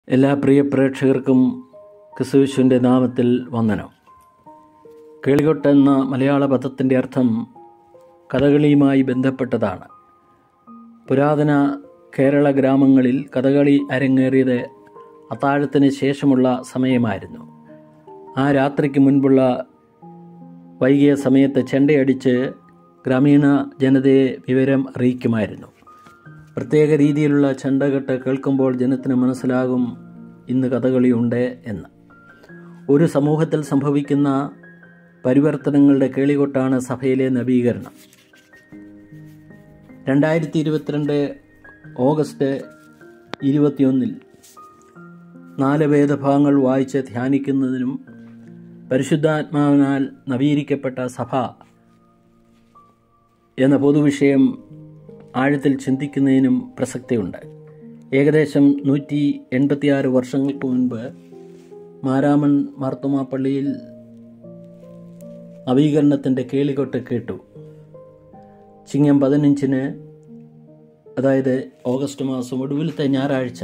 എല്ലാ പ്രിയ പ്രേക്ഷകർക്കും ക്രിസ്തുവിശുവിൻ്റെ നാമത്തിൽ വന്ദനം കേളികൊട്ട് എന്ന മലയാള പദത്തിൻ്റെ അർത്ഥം കഥകളിയുമായി ബന്ധപ്പെട്ടതാണ് പുരാതന കേരള ഗ്രാമങ്ങളിൽ കഥകളി അരങ്ങേറിയത് അത്താഴത്തിന് ശേഷമുള്ള സമയമായിരുന്നു ആ രാത്രിക്ക് മുൻപുള്ള വൈകിയ സമയത്ത് ചെണ്ടയടിച്ച് ഗ്രാമീണ ജനതയെ വിവരം അറിയിക്കുമായിരുന്നു പ്രത്യേക രീതിയിലുള്ള ചെണ്ടകെട്ട് കേൾക്കുമ്പോൾ ജനത്തിന് മനസ്സിലാകും ഇന്ന് കഥകളിയുണ്ട് എന്ന് ഒരു സമൂഹത്തിൽ സംഭവിക്കുന്ന പരിവർത്തനങ്ങളുടെ കേളികൊട്ടാണ് സഭയിലെ നവീകരണം രണ്ടായിരത്തി ഇരുപത്തിരണ്ട് ഓഗസ്റ്റ് ഇരുപത്തിയൊന്നിൽ നാല് വേദഭാഗങ്ങൾ വായിച്ച് ധ്യാനിക്കുന്നതിനും പരിശുദ്ധാത്മാവിനാൽ നവീകരിക്കപ്പെട്ട സഭ എന്ന പൊതുവിഷയം ആഴത്തിൽ ചിന്തിക്കുന്നതിനും പ്രസക്തിയുണ്ട് ഏകദേശം നൂറ്റി എൺപത്തിയാറ് വർഷങ്ങൾക്ക് മുൻപ് മാരാമൺ മാർത്തോമാ പള്ളിയിൽ നവീകരണത്തിൻ്റെ കേളികൊട്ട് കേട്ടു ചിങ്ങം പതിനഞ്ചിന് അതായത് ഓഗസ്റ്റ് മാസം ഒടുവിലത്തെ ഞായറാഴ്ച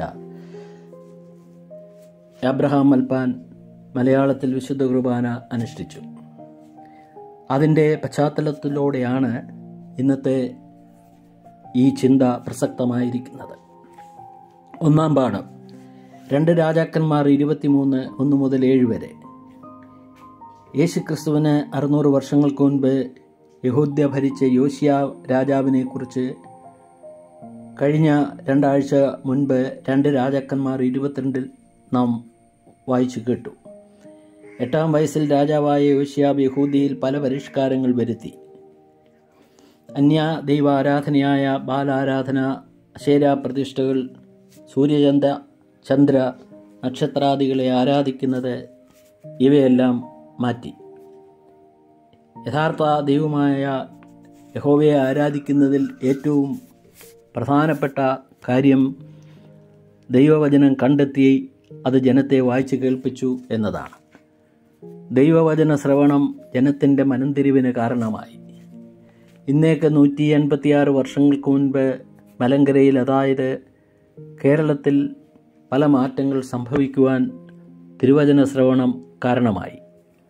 അബ്രഹാം മൽപ്പാൻ മലയാളത്തിൽ വിശുദ്ധ കുർബാന അനുഷ്ഠിച്ചു അതിൻ്റെ പശ്ചാത്തലത്തിലൂടെയാണ് ഇന്നത്തെ ഈ ചിന്ത പ്രസക്തമായിരിക്കുന്നത് ഒന്നാം പാഠം രണ്ട് രാജാക്കന്മാർ ഇരുപത്തിമൂന്ന് ഒന്ന് മുതൽ ഏഴ് വരെ യേശുക്രിസ്തുവിന് അറുന്നൂറ് വർഷങ്ങൾക്ക് മുൻപ് യഹൂദ്യ ഭരിച്ച യോശിയ രാജാവിനെ കുറിച്ച് കഴിഞ്ഞ രണ്ടാഴ്ച മുൻപ് രണ്ട് രാജാക്കന്മാർ ഇരുപത്തിരണ്ടിൽ നാം വായിച്ചു കേട്ടു എട്ടാം വയസ്സിൽ രാജാവായ യോശിയാബ് യഹൂദിയിൽ പല പരിഷ്കാരങ്ങൾ വരുത്തി അന്യ ദൈവാരാധനയായ ബാലാരാധന അശേര പ്രതിഷ്ഠകൾ സൂര്യചന്ദ്ര ചന്ദ്ര നക്ഷത്രാദികളെ ആരാധിക്കുന്നത് ഇവയെല്ലാം മാറ്റി യഥാർത്ഥ ദൈവമായ യഹോവയെ ആരാധിക്കുന്നതിൽ ഏറ്റവും പ്രധാനപ്പെട്ട കാര്യം ദൈവവചനം കണ്ടെത്തി അത് ജനത്തെ വായിച്ചു കേൾപ്പിച്ചു എന്നതാണ് ദൈവവചന ശ്രവണം ജനത്തിൻ്റെ മനംതിരിവിന് കാരണമായി ഇന്നേക്ക് നൂറ്റി എൺപത്തിയാറ് വർഷങ്ങൾക്ക് മുൻപ് മലങ്കരയിൽ അതായത് കേരളത്തിൽ പല മാറ്റങ്ങൾ സംഭവിക്കുവാൻ തിരുവചന ശ്രവണം കാരണമായി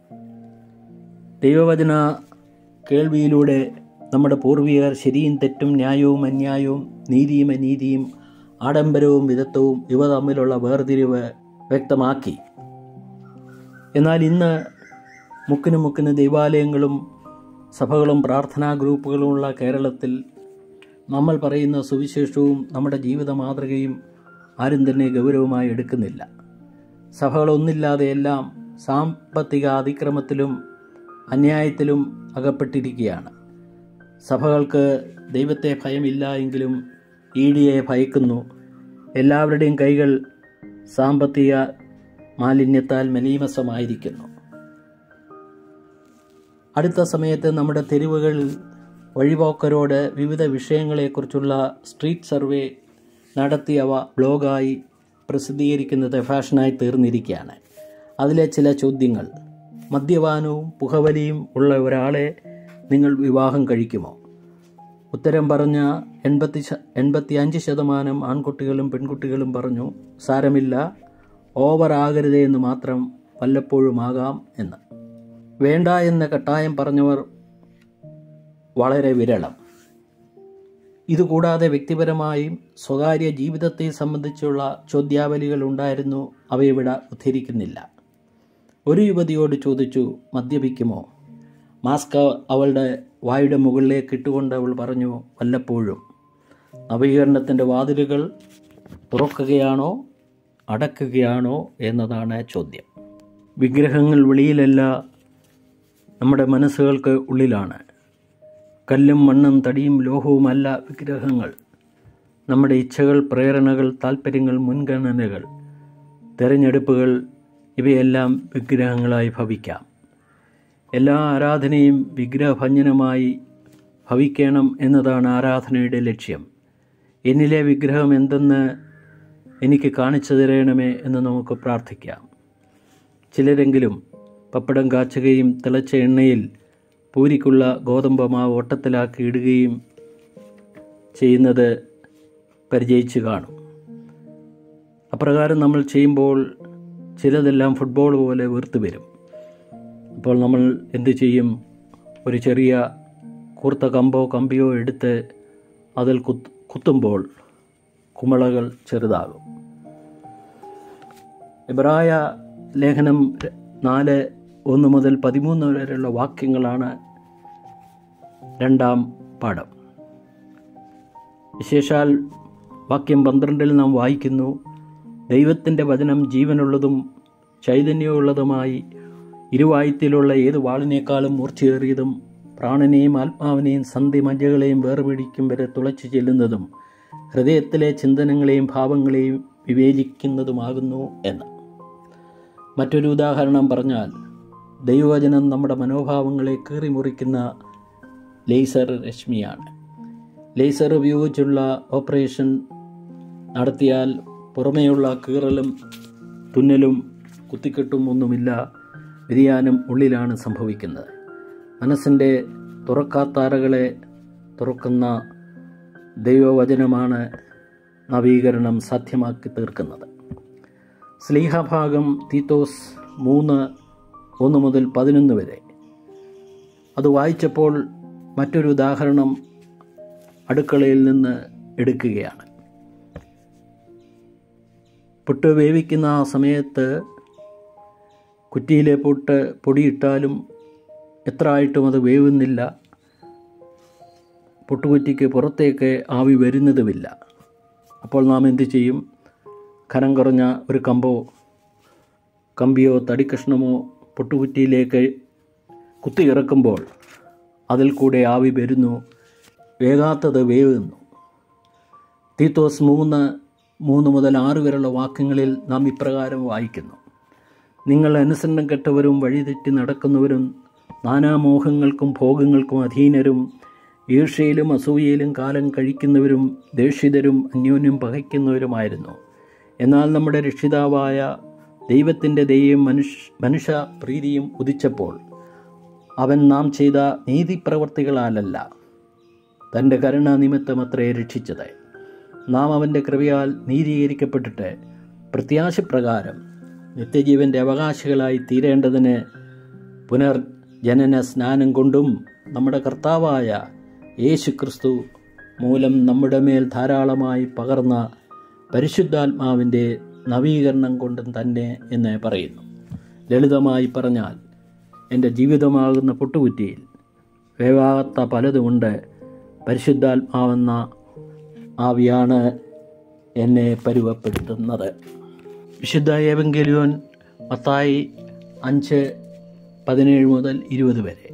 ദൈവവചന കേൾവിയിലൂടെ നമ്മുടെ പൂർവികർ ശരിയും തെറ്റും ന്യായവും അന്യായവും നീതിയും അനീതിയും ആഡംബരവും വിധത്വവും ഇവ തമ്മിലുള്ള വേർതിരിവ് വ്യക്തമാക്കി എന്നാൽ ഇന്ന് മുക്കിന് മുക്കിന് ദൈവാലയങ്ങളും സഭകളും പ്രാർത്ഥനാ ഗ്രൂപ്പുകളുമുള്ള കേരളത്തിൽ നമ്മൾ പറയുന്ന സുവിശേഷവും നമ്മുടെ ജീവിത മാതൃകയും ആരും തന്നെ ഗൗരവമായി എടുക്കുന്നില്ല സഭകളൊന്നില്ലാതെ എല്ലാം സാമ്പത്തിക അതിക്രമത്തിലും അന്യായത്തിലും അകപ്പെട്ടിരിക്കുകയാണ് സഭകൾക്ക് ദൈവത്തെ ഭയമില്ല എങ്കിലും ഈടിയെ ഭയക്കുന്നു എല്ലാവരുടെയും കൈകൾ സാമ്പത്തിക മാലിന്യത്താൽ മലീമസമായിരിക്കുന്നു അടുത്ത സമയത്ത് നമ്മുടെ തെരുവുകളിൽ വഴിപോക്കരോട് വിവിധ വിഷയങ്ങളെക്കുറിച്ചുള്ള സ്ട്രീറ്റ് സർവേ നടത്തിയവ ബ്ലോഗായി പ്രസിദ്ധീകരിക്കുന്നത് ഫാഷനായി തീർന്നിരിക്കുകയാണ് അതിലെ ചില ചോദ്യങ്ങൾ മദ്യപാനവും പുകവലിയും ഉള്ള ഒരാളെ നിങ്ങൾ വിവാഹം കഴിക്കുമോ ഉത്തരം പറഞ്ഞ എൺപത്തി എൺപത്തി അഞ്ച് ശതമാനം ആൺകുട്ടികളും പെൺകുട്ടികളും പറഞ്ഞു സാരമില്ല ഓവർ ആകരുതേ എന്ന് മാത്രം വല്ലപ്പോഴും ആകാം എന്ന് വേണ്ട എന്ന് കട്ടായം പറഞ്ഞവർ വളരെ വിരളം ഇതുകൂടാതെ വ്യക്തിപരമായും സ്വകാര്യ ജീവിതത്തെ സംബന്ധിച്ചുള്ള ചോദ്യാവലികൾ ഉണ്ടായിരുന്നു അവയിവിടെ ഉദ്ധരിക്കുന്നില്ല ഒരു യുവതിയോട് ചോദിച്ചു മദ്യപിക്കുമോ മാസ്ക് അവളുടെ വായുടെ മുകളിലേക്ക് ഇട്ടുകൊണ്ട് അവൾ പറഞ്ഞു വല്ലപ്പോഴും നവീകരണത്തിൻ്റെ വാതിലുകൾ തുറക്കുകയാണോ അടക്കുകയാണോ എന്നതാണ് ചോദ്യം വിഗ്രഹങ്ങൾ വെളിയിലല്ല നമ്മുടെ മനസ്സുകൾക്ക് ഉള്ളിലാണ് കല്ലും മണ്ണും തടിയും ലോഹവുമല്ല വിഗ്രഹങ്ങൾ നമ്മുടെ ഇച്ഛകൾ പ്രേരണകൾ താൽപ്പര്യങ്ങൾ മുൻഗണനകൾ തിരഞ്ഞെടുപ്പുകൾ ഇവയെല്ലാം വിഗ്രഹങ്ങളായി ഭവിക്കാം എല്ലാ ആരാധനയും വിഗ്രഹഭഞ്ജനമായി ഭവിക്കണം എന്നതാണ് ആരാധനയുടെ ലക്ഷ്യം എന്നിലെ വിഗ്രഹം എന്തെന്ന് എനിക്ക് കാണിച്ചു തരണമേ എന്ന് നമുക്ക് പ്രാർത്ഥിക്കാം ചിലരെങ്കിലും പപ്പടം കാച്ചുകയും തിളച്ച എണ്ണയിൽ പൂരിക്കുള്ള ഗോതമ്പ് മാവ് ഓട്ടത്തിലാക്കി ഇടുകയും ചെയ്യുന്നത് പരിചയിച്ച് കാണും അപ്രകാരം നമ്മൾ ചെയ്യുമ്പോൾ ചിലതെല്ലാം ഫുട്ബോൾ പോലെ വീർത്ത് വരും അപ്പോൾ നമ്മൾ എന്ത് ചെയ്യും ഒരു ചെറിയ കൂർത്ത കമ്പോ കമ്പിയോ എടുത്ത് അതിൽ കുത്ത് കുത്തുമ്പോൾ കുമളകൾ ചെറുതാകും എബ്രായ ലേഖനം നാല് ഒന്ന് മുതൽ പതിമൂന്ന് വരെയുള്ള വാക്യങ്ങളാണ് രണ്ടാം പാഠം വിശേഷാൽ വാക്യം പന്ത്രണ്ടിൽ നാം വായിക്കുന്നു ദൈവത്തിൻ്റെ വചനം ജീവനുള്ളതും ചൈതന്യമുള്ളതുമായി ഇരുവായത്തിലുള്ള ഏത് വാളിനേക്കാളും മൂർച്ചയേറിയതും പ്രാണനെയും ആത്മാവിനെയും സന്ധി മജ്ജകളെയും വേർപിടിക്കും വരെ തുളച്ചു ചെല്ലുന്നതും ഹൃദയത്തിലെ ചിന്തനങ്ങളെയും ഭാവങ്ങളെയും വിവേചിക്കുന്നതുമാകുന്നു എന്ന് മറ്റൊരു ഉദാഹരണം പറഞ്ഞാൽ ദൈവവചനം നമ്മുടെ മനോഭാവങ്ങളെ കീറിമുറിക്കുന്ന ലേസർ രശ്മിയാണ് ലേസർ ഉപയോഗിച്ചുള്ള ഓപ്പറേഷൻ നടത്തിയാൽ പുറമേയുള്ള കീറലും തുന്നലും കുത്തിക്കെട്ടും ഒന്നുമില്ല വ്യതിയാനം ഉള്ളിലാണ് സംഭവിക്കുന്നത് മനസ്സിൻ്റെ തുറക്കാത്താരകളെ തുറക്കുന്ന ദൈവവചനമാണ് നവീകരണം സാധ്യമാക്കി തീർക്കുന്നത് സ്ലീഹഭാഗം തീത്തോസ് മൂന്ന് ഒന്ന് മുതൽ പതിനൊന്ന് വരെ അത് വായിച്ചപ്പോൾ മറ്റൊരു ഉദാഹരണം അടുക്കളയിൽ നിന്ന് എടുക്കുകയാണ് പുട്ട് വേവിക്കുന്ന ആ സമയത്ത് കുറ്റിയിലെ പുട്ട് പൊടിയിട്ടാലും എത്ര ആയിട്ടും അത് വേവുന്നില്ല പുട്ടുകുറ്റിക്ക് പുറത്തേക്ക് ആവി വരുന്നതുമില്ല അപ്പോൾ നാം എന്ത് ചെയ്യും കനം കുറഞ്ഞ ഒരു കമ്പോ കമ്പിയോ തടിക്കഷ്ണമോ പുട്ടുകുറ്റിയിലേക്ക് കുത്തിയിറക്കുമ്പോൾ അതിൽ കൂടെ ആവി വരുന്നു വേകാത്തത് വേവുന്നു തീത്തോസ് മൂന്ന് മൂന്ന് മുതൽ ആറ് വരെയുള്ള വാക്യങ്ങളിൽ നാം ഇപ്രകാരം വായിക്കുന്നു നിങ്ങൾ അനുസരണം കെട്ടവരും വഴിതെറ്റി നടക്കുന്നവരും നാനാമോഹങ്ങൾക്കും ഭോഗങ്ങൾക്കും അധീനരും ഈർഷയിലും അസൂയയിലും കാലം കഴിക്കുന്നവരും ദേഷിതരും അന്യോന്യം പകയ്ക്കുന്നവരുമായിരുന്നു എന്നാൽ നമ്മുടെ രക്ഷിതാവായ ദൈവത്തിൻ്റെ ദയയും മനുഷ്യ മനുഷ്യ പ്രീതിയും ഉദിച്ചപ്പോൾ അവൻ നാം ചെയ്ത നീതിപ്രവർത്തികളാലല്ല തൻ്റെ കരുണ നിമിത്തമത്രേ രക്ഷിച്ചത് നാം അവൻ്റെ കൃപയാൽ നീതീകരിക്കപ്പെട്ടിട്ട് പ്രത്യാശപ്രകാരം നിത്യജീവൻ്റെ അവകാശികളായി തീരേണ്ടതിന് പുനർ ജനന സ്നാനം കൊണ്ടും നമ്മുടെ കർത്താവായ യേശു ക്രിസ്തു മൂലം നമ്മുടെ മേൽ ധാരാളമായി പകർന്ന പരിശുദ്ധാത്മാവിൻ്റെ നവീകരണം കൊണ്ടും തന്നെ എന്ന് പറയുന്നു ലളിതമായി പറഞ്ഞാൽ എൻ്റെ ജീവിതമാകുന്ന പൊട്ടുകുറ്റിയിൽ വേവാത്ത പലതുമുണ്ട് പരിശുദ്ധാത്മാവെന്ന ആവിയാണ് എന്നെ പരുവപ്പെടുത്തുന്നത് വിശുദ്ധ ഏവങ്കലിയോൻ മത്തായി അഞ്ച് പതിനേഴ് മുതൽ ഇരുപത് വരെ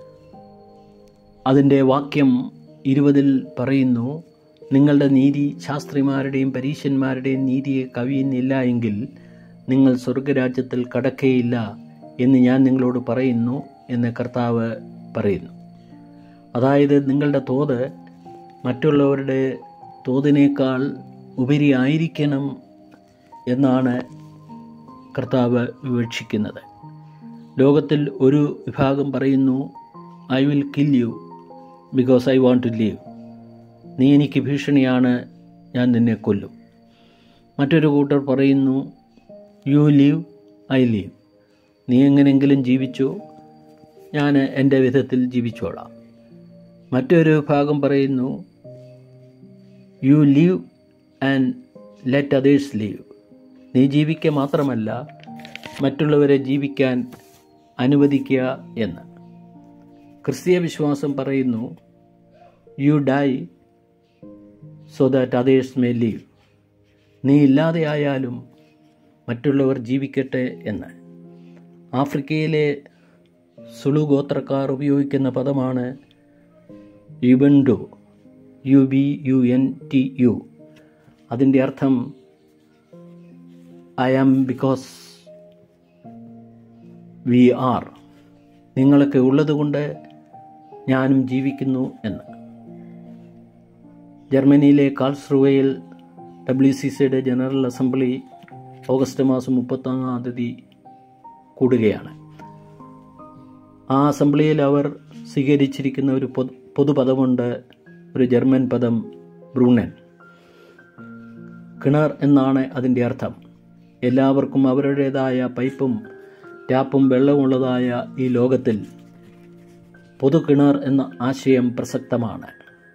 അതിൻ്റെ വാക്യം ഇരുപതിൽ പറയുന്നു നിങ്ങളുടെ നീതി ശാസ്ത്രിമാരുടെയും പരീശന്മാരുടെയും നീതിയെ കവിയുന്നില്ല എങ്കിൽ നിങ്ങൾ സ്വർഗരാജ്യത്തിൽ കടക്കേയില്ല എന്ന് ഞാൻ നിങ്ങളോട് പറയുന്നു എന്ന് കർത്താവ് പറയുന്നു അതായത് നിങ്ങളുടെ തോത് മറ്റുള്ളവരുടെ തോതിനേക്കാൾ ഉപരിയായിരിക്കണം എന്നാണ് കർത്താവ് വിവക്ഷിക്കുന്നത് ലോകത്തിൽ ഒരു വിഭാഗം പറയുന്നു I will kill you because I want to live നീ എനിക്ക് ഭീഷണിയാണ് ഞാൻ നിന്നെ കൊല്ലും മറ്റൊരു കൂട്ടർ പറയുന്നു യു ലീവ് ഐ ലീവ് നീ എങ്ങനെയെങ്കിലും ജീവിച്ചോ ഞാൻ എൻ്റെ വിധത്തിൽ ജീവിച്ചോളാം മറ്റൊരു വിഭാഗം പറയുന്നു you live and let others live നീ ജീവിക്കുക മാത്രമല്ല മറ്റുള്ളവരെ ജീവിക്കാൻ അനുവദിക്കുക എന്ന് ക്രിസ്തീയ വിശ്വാസം പറയുന്നു you die so that others may live നീ ഇല്ലാതെയായാലും മറ്റുള്ളവർ ജീവിക്കട്ടെ എന്ന് ആഫ്രിക്കയിലെ സുളു ഗോത്രക്കാർ ഉപയോഗിക്കുന്ന പദമാണ് Ubuntu U B U N T U അതിൻ്റെ അർത്ഥം I am because we are നിങ്ങളൊക്കെ ഉള്ളതുകൊണ്ട് ഞാനും ജീവിക്കുന്നു എന്ന് ജർമ്മനിയിലെ കാൾസ്റുവയിൽ ഡബ്ല്യു സി സിയുടെ ജനറൽ അസംബ്ലി ഓഗസ്റ്റ് മാസം മുപ്പത്തൊന്നാം തീയതി കൂടുകയാണ് ആ അസംബ്ലിയിൽ അവർ സ്വീകരിച്ചിരിക്കുന്ന ഒരു പൊതു പൊതുപദമുണ്ട് ഒരു ജർമ്മൻ പദം ബ്രൂണൻ കിണർ എന്നാണ് അതിൻ്റെ അർത്ഥം എല്ലാവർക്കും അവരുടേതായ പൈപ്പും ടാപ്പും വെള്ളമുള്ളതായ ഈ ലോകത്തിൽ പൊതു കിണർ എന്ന ആശയം പ്രസക്തമാണ്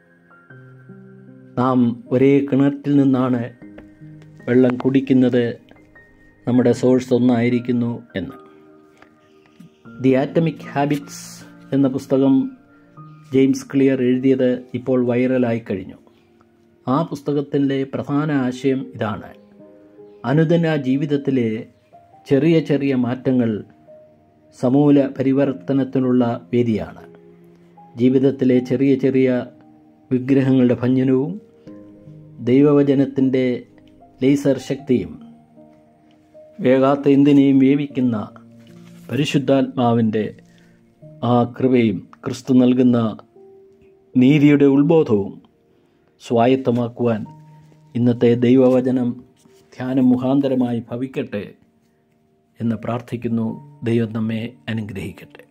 നാം ഒരേ കിണറ്റിൽ നിന്നാണ് വെള്ളം കുടിക്കുന്നത് നമ്മുടെ സോഴ്സ് ഒന്നായിരിക്കുന്നു എന്ന് ദി ആറ്റമിക് ഹാബിറ്റ്സ് എന്ന പുസ്തകം ജെയിംസ് ക്ലിയർ എഴുതിയത് ഇപ്പോൾ വൈറലായി കഴിഞ്ഞു ആ പുസ്തകത്തിൻ്റെ പ്രധാന ആശയം ഇതാണ് അനുദിന ജീവിതത്തിലെ ചെറിയ ചെറിയ മാറ്റങ്ങൾ സമൂല പരിവർത്തനത്തിനുള്ള വേദിയാണ് ജീവിതത്തിലെ ചെറിയ ചെറിയ വിഗ്രഹങ്ങളുടെ ഭഞ്ജനവും ദൈവവചനത്തിൻ്റെ ലേസർ ശക്തിയും വേഗാത്ത എന്തിനേയും വേവിക്കുന്ന പരിശുദ്ധാത്മാവിൻ്റെ ആ കൃപയും ക്രിസ്തു നൽകുന്ന നീതിയുടെ ഉത്ബോധവും സ്വായത്തമാക്കുവാൻ ഇന്നത്തെ ദൈവവചനം ധ്യാനം മുഖാന്തരമായി ഭവിക്കട്ടെ എന്ന് പ്രാർത്ഥിക്കുന്നു ദൈവം നമ്മെ അനുഗ്രഹിക്കട്ടെ